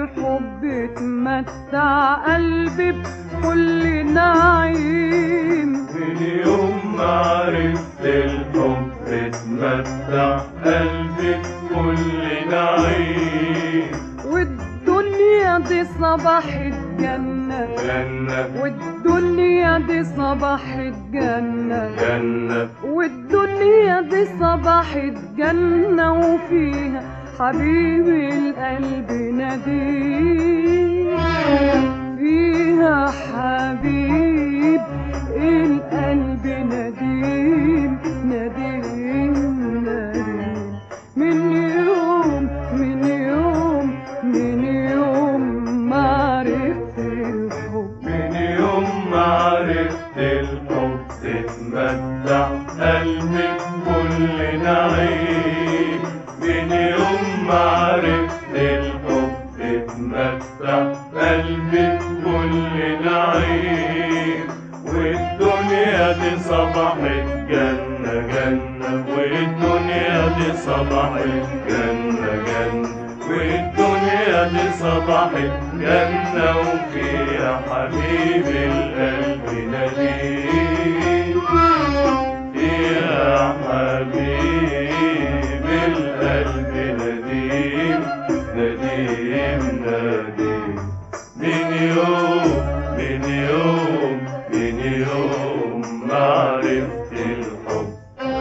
الحب اتمتع قلبي بكل نعيم من يوم ما عرفت الحب اتمتع قلبي بكل نعيم والدنيا دي صباحت جنة جنة والدنيا دي صباحت جنة جنة والدنيا دي صباحت جنة وفيها حبيبي القلب نديم فيها حبيب القلب نديم نديم نديم من يوم من يوم من يوم ما عرفت الحب من يوم ما عرفت الحب اتمتع قلبي بكل نعيم من يوم ما عرفت الحب اتمتع قلبي بكل نعيم والدنيا دي صباحت جنة جنة والدنيا دي صباحت جنة جنة والدنيا دي صباحت جنة وفيها حبيب القلب نديم فيها حبيب القلب نديم نديم نديم من يوم من يوم من يوم ما عرفت الحب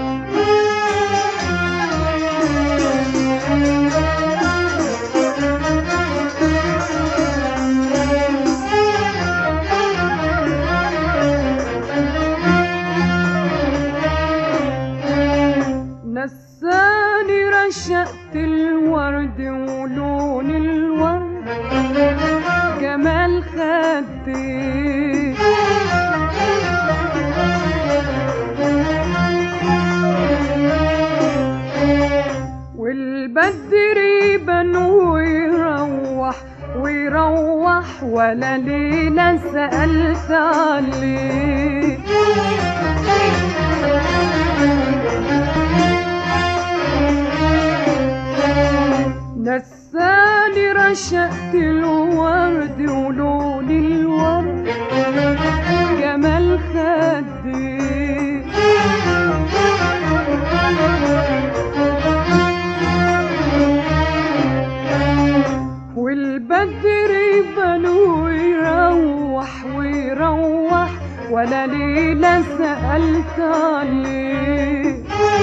نساني رشقت الورد ولون الورد جمال خدي والبدر يبان ويروح ويروح ولا ليلة سألت عليه نساني رشقت الورد ولون الورد جمال خدي والبدر يبان ويروح ويروح ولا ليلة سألت عليه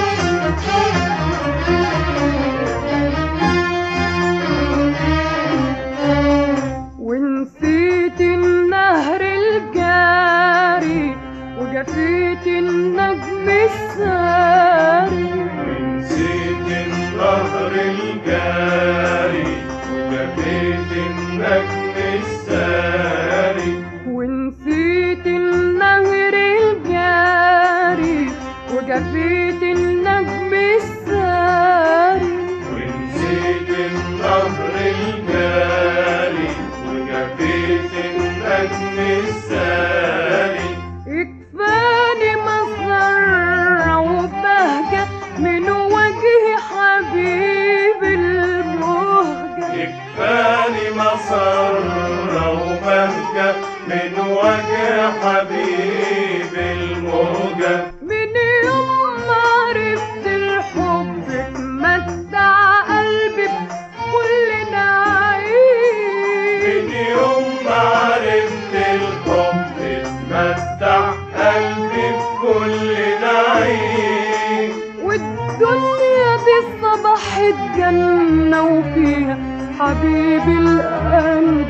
ونسيت النهر الجاري وجفيت النجم الساري نسيت النهر الجاري وجفيت النجم الساري ونسيت النهر الجاري وجفيت النجم الساري ونسيت النهر الجاري وجفيت النجم الساري يكفاني مسرة وبهجة من وجه حبيب المهجة يكفاني مسرة وبهجة من وجه حبيب الموجة من يوم ما عرفت الحب اتمتع قلبي بكل نعيم من يوم ما عرفت الحب اتمتع قلبي بكل نعيم والدنيا دي صباحت جنة وفيها حبيب القلب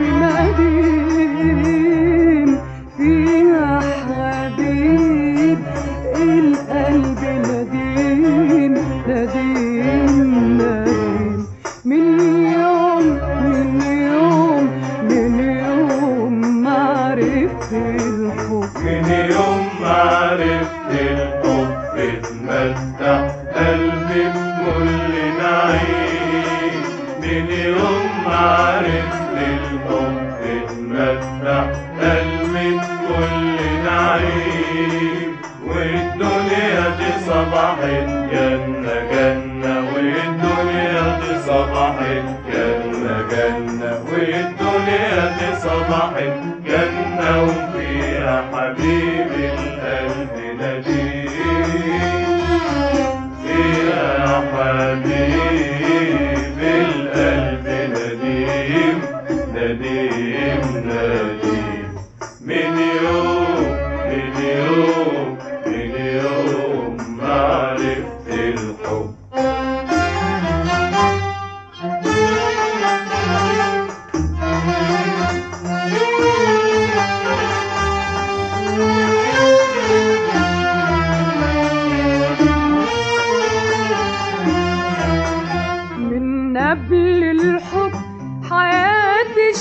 نديم فيها حبيب القلب نديم نديم نديم من يوم من يوم من يوم ما عرفت الحب من يوم ما عرفت الحب اتمتع قلبي بكل نعيم من يوم ما عرفت الحب اتمتع قلبي بكل نعيم والدنيا دي صباحت جنة جنة والدنيا دي صباحت جنة جنة والدنيا صباح الجنة وفيها حبيب القلب نديم يا حبيب القلب نديم نديم نديم